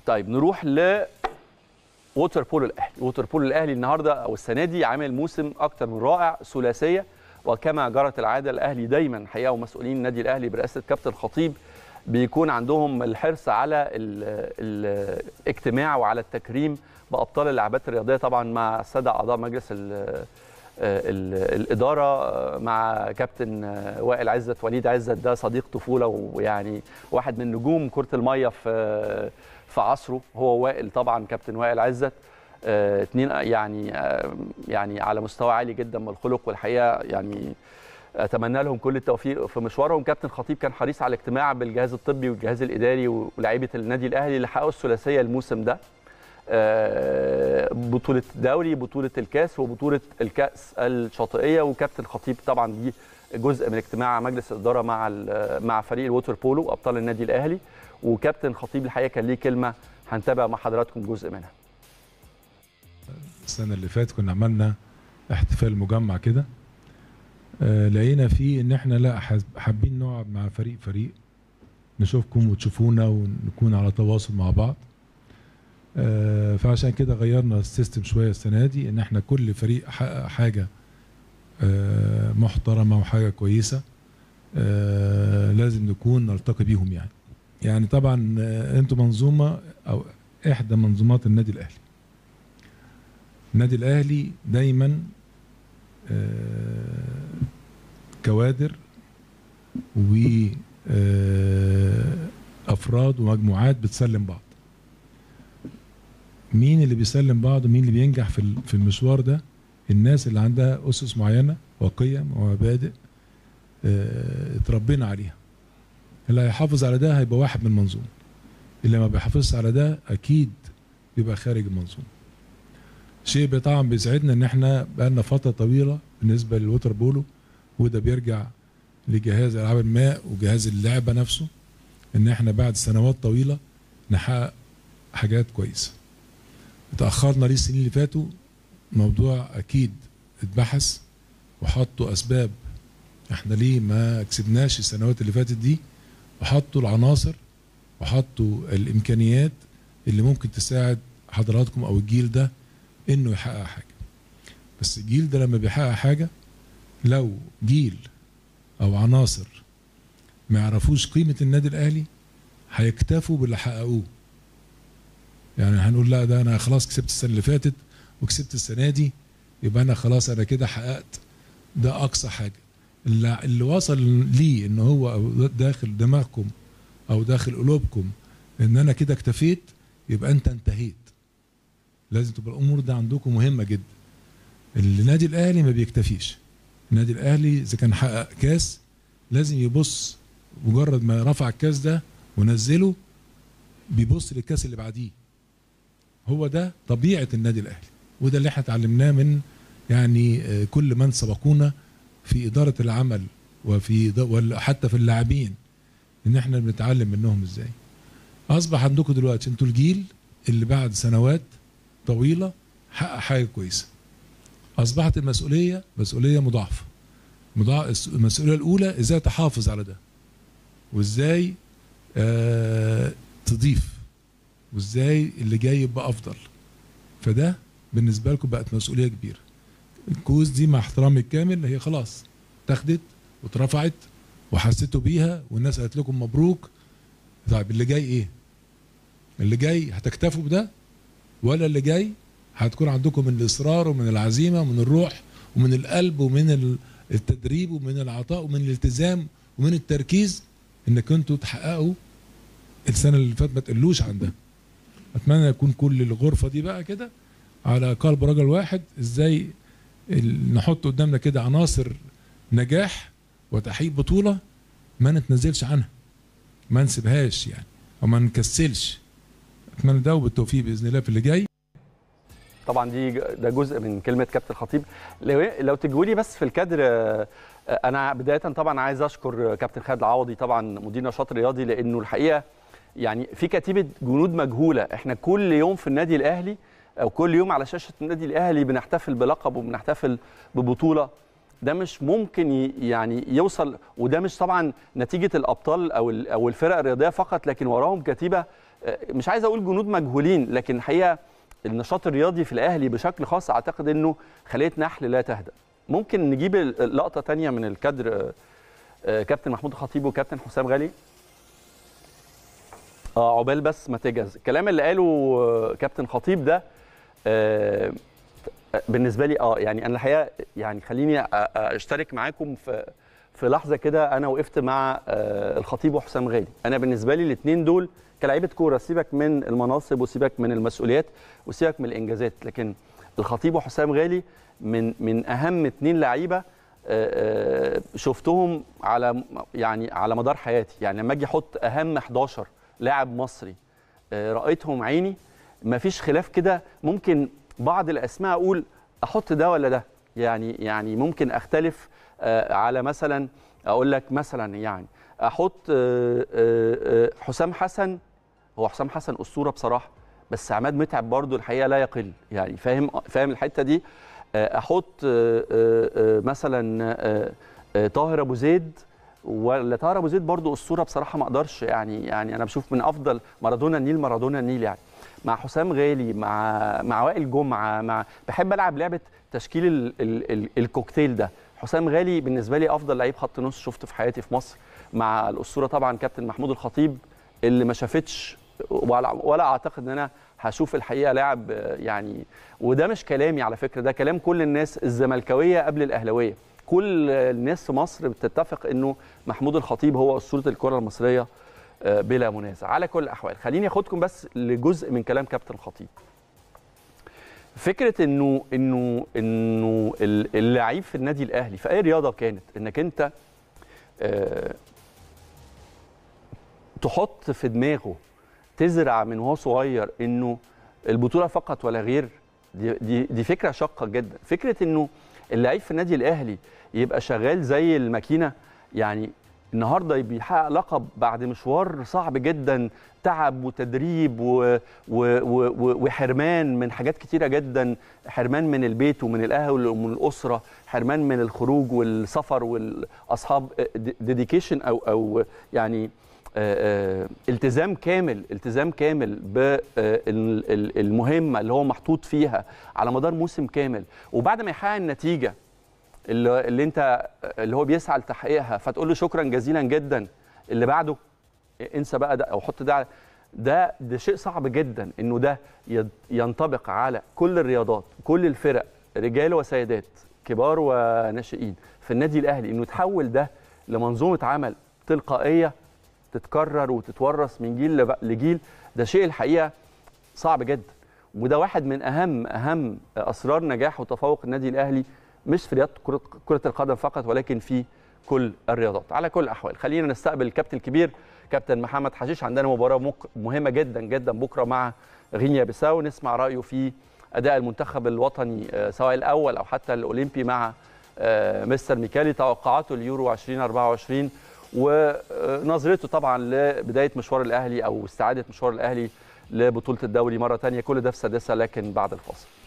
طيب نروح ل ووتر بولو الاهلي ووتر بولو الاهلي النهارده او السنه دي عامل موسم اكتر من رائع ثلاثيه وكما جرت العاده الاهلي دايما حقيقه ومسؤولين النادي الاهلي برئاسه كابتن خطيب بيكون عندهم الحرص على ال الاجتماع وعلى التكريم بابطال اللعبات الرياضيه طبعا مع الساده اعضاء مجلس ال ال الاداره مع كابتن وائل عزت وليد عزت ده صديق طفوله ويعني واحد من نجوم كره الميه في في عصره هو وائل طبعا كابتن وائل عزت اثنين يعني يعني على مستوى عالي جدا من الخلق والحقيقه يعني اتمنى لهم كل التوفيق في مشوارهم كابتن خطيب كان حريص على الاجتماع بالجهاز الطبي والجهاز الاداري ولاعيبه النادي الاهلي اللي حققوا الثلاثيه الموسم ده بطوله الدوري بطوله الكاس وبطوله الكاس الشاطئيه وكابتن خطيب طبعا دي جزء من اجتماع مجلس الاداره مع مع فريق الووتر بولو ابطال النادي الاهلي وكابتن خطيب الحقيقه كان ليه كلمه هنتابع مع حضراتكم جزء منها السنه اللي فاتت كنا عملنا احتفال مجمع كده آه لقينا فيه ان احنا لا حابين نقعد مع فريق فريق نشوفكم وتشوفونا ونكون على تواصل مع بعض آه فعشان كده غيرنا السيستم شويه السنه دي ان احنا كل فريق حقق حاجه آه محترمه وحاجه كويسه لازم نكون نلتقي بيهم يعني يعني طبعا انتوا منظومه او احدى منظومات النادي الاهلي النادي الاهلي دايما كوادر وافراد ومجموعات بتسلم بعض مين اللي بيسلم بعض ومين اللي بينجح في في المشوار ده الناس اللي عندها اسس معينه وقيم ومبادئ اتربينا عليها اللي هيحافظ على ده هيبقى واحد من المنظومه اللي ما بيحافظش على ده اكيد بيبقى خارج المنظومه شيء طبعا بيسعدنا ان احنا بقالنا فتره طويله بالنسبه للوتر بولو وده بيرجع لجهاز العاب الماء وجهاز اللعبه نفسه ان احنا بعد سنوات طويله نحقق حاجات كويسه اتاخرنا ليه السنين اللي فاتوا موضوع اكيد اتبحث وحطوا اسباب احنا ليه ما كسبناش السنوات اللي فاتت دي وحطوا العناصر وحطوا الامكانيات اللي ممكن تساعد حضراتكم او الجيل ده انه يحقق حاجه بس الجيل ده لما بيحقق حاجه لو جيل او عناصر ما يعرفوش قيمه النادي الاهلي هيكتفوا باللي حققوه يعني هنقول لا ده انا خلاص كسبت السنه اللي فاتت وكسبت السنه دي يبقى انا خلاص انا كده حققت ده اقصى حاجه اللي, اللي وصل ليه ان هو داخل دماغكم او داخل قلوبكم ان انا كده اكتفيت يبقى انت انتهيت لازم تبقى الامور ده عندكم مهمه جدا النادي الاهلي ما بيكتفيش النادي الاهلي اذا كان حقق كاس لازم يبص مجرد ما رفع الكاس ده ونزله بيبص للكاس اللي بعديه هو ده طبيعه النادي الاهلي وده اللي احنا اتعلمناه من يعني كل من سبقونا في اداره العمل وفي حتى في اللاعبين ان احنا بنتعلم منهم ازاي اصبح عندكم دلوقتي انتوا الجيل اللي بعد سنوات طويله حقق حاجه كويسه اصبحت المسؤوليه مسؤوليه مضاعفه المسؤوليه الاولى ازاي تحافظ على ده وازاي آه تضيف وازاي اللي جاي يبقى افضل فده بالنسبه لكم بقت مسؤوليه كبيره الكوز دي مع احترامي الكامل هي خلاص اتاخدت واترفعت وحسيتوا بيها والناس قالت لكم مبروك طيب اللي جاي ايه اللي جاي هتكتفوا بده ولا اللي جاي هتكون عندكم من الاصرار ومن العزيمه ومن الروح ومن القلب ومن التدريب ومن العطاء ومن الالتزام ومن التركيز انك انتوا تحققوا السنه اللي فاتت ما تقلوش عن ده اتمنى يكون كل الغرفه دي بقى كده على قلب رجل واحد ازاي نحط قدامنا كده عناصر نجاح وتحقيق بطوله ما نتنزلش عنها ما نسيبهاش يعني او ما نكسلش اتمنى ده وبالتوفيق باذن الله في اللي جاي طبعا دي ده جزء من كلمه كابتن خطيب لو لو تجوا لي بس في الكادر انا بدايه طبعا عايز اشكر كابتن خالد العوضي طبعا مدير نشاط رياضي لانه الحقيقه يعني في كتيبه جنود مجهوله احنا كل يوم في النادي الاهلي او كل يوم على شاشه النادي الاهلي بنحتفل بلقب وبنحتفل ببطوله ده مش ممكن يعني يوصل وده مش طبعا نتيجه الابطال او او الفرق الرياضيه فقط لكن وراهم كتيبه آه، مش عايز اقول جنود مجهولين لكن الحقيقه النشاط الرياضي في الاهلي بشكل خاص اعتقد انه خليه نحل لا تهدأ ممكن نجيب لقطه تانية من الكادر آه، آه، كابتن محمود الخطيب وكابتن حسام غالي اه عقبال بس ما تجهز الكلام اللي قاله آه، كابتن خطيب ده آه، بالنسبه لي اه يعني انا الحقيقه يعني خليني أ- أ- اشترك معاكم في في لحظه كده انا وقفت مع آه، الخطيب وحسام غالي انا بالنسبه لي الاثنين دول كلاعيبه كوره سيبك من المناصب وسيبك من المسؤوليات وسيبك من الانجازات لكن الخطيب وحسام غالي من من اهم اثنين لعيبه آه، آه، شفتهم على يعني على مدار حياتي يعني لما اجي احط اهم 11 لاعب مصري آه، رايتهم عيني مفيش خلاف كده ممكن بعض الاسماء اقول احط ده ولا ده يعني يعني ممكن اختلف آه، على مثلا اقول لك مثلا يعني احط آه، آه، آه، حسام حسن هو حسام حسن اسطوره بصراحه بس عماد متعب برضو الحقيقه لا يقل يعني فاهم فاهم الحته دي آه، احط آه، آه، آه، مثلا آه، آه، طاهر ابو زيد ولا طاهر ابو زيد برضو اسطوره بصراحه ما اقدرش يعني يعني انا بشوف من افضل مارادونا النيل مارادونا النيل يعني مع حسام غالي مع مع وائل جمعه مع بحب العب لعبه تشكيل ال... ال... ال... الكوكتيل ده حسام غالي بالنسبه لي افضل لعيب خط نص شفته في حياتي في مصر مع الاسطوره طبعا كابتن محمود الخطيب اللي ما شافتش ولا, ولا اعتقد ان انا هشوف الحقيقه لاعب آه، يعني وده مش كلامي على فكره ده كلام كل الناس الزملكاويه قبل الاهلاويه كل الناس في مصر بتتفق انه محمود الخطيب هو اسطوره الكره المصريه آه، بلا منازع على كل الاحوال خليني اخدكم بس لجزء من كلام كابتن الخطيب فكره انه انه انه ال- اللعيب في النادي الاهلي في اي رياضه كانت انك انت آه، تحط في دماغه تزرع من وهو صغير انه البطوله فقط ولا غير دي دي, دي فكره شاقه جدا فكره انه اللعيب في النادي الاهلي يبقى شغال زي الماكينه يعني النهارده بيحقق لقب بعد مشوار صعب جدا تعب وتدريب و و و و وحرمان من حاجات كتيره جدا حرمان من البيت ومن الاهل ومن الاسره حرمان من الخروج والسفر والاصحاب ديديكيشن او او يعني آه، آه، التزام كامل التزام كامل بالمهمه اللي هو محطوط فيها على مدار موسم كامل وبعد ما يحقق النتيجه اللي, اللي انت اللي هو بيسعى لتحقيقها فتقول له شكرا جزيلا جدا اللي بعده انسى بقى ده او حط ده على- ده ده شيء صعب جدا انه ده يد- ينطبق على كل الرياضات كل الفرق رجال وسيدات كبار وناشئين في النادي الاهلي انه تحول ده لمنظومه عمل تلقائيه تتكرر وتتورث من جيل لب- لجيل ده شيء الحقيقه صعب جدا وده واحد من اهم اهم اسرار نجاح وتفوق النادي الاهلي مش في رياضه كره كره القدم فقط ولكن في كل الرياضات على كل الاحوال خلينا نستقبل الكابتن الكبير كابتن محمد حشيش عندنا مباراه مك- مهمه جدا جدا بكره مع غينيا بيساو نسمع رايه في اداء المنتخب الوطني آه، سواء الاول او حتى الاولمبي مع آه، مستر ميكالي توقعاته اليورو 2024 ونظرته طبعا لبدايه مشوار الاهلي او استعاده مشوار الاهلي لبطوله الدوري مره ثانيه كل ده في السادسه لكن بعد الفاصل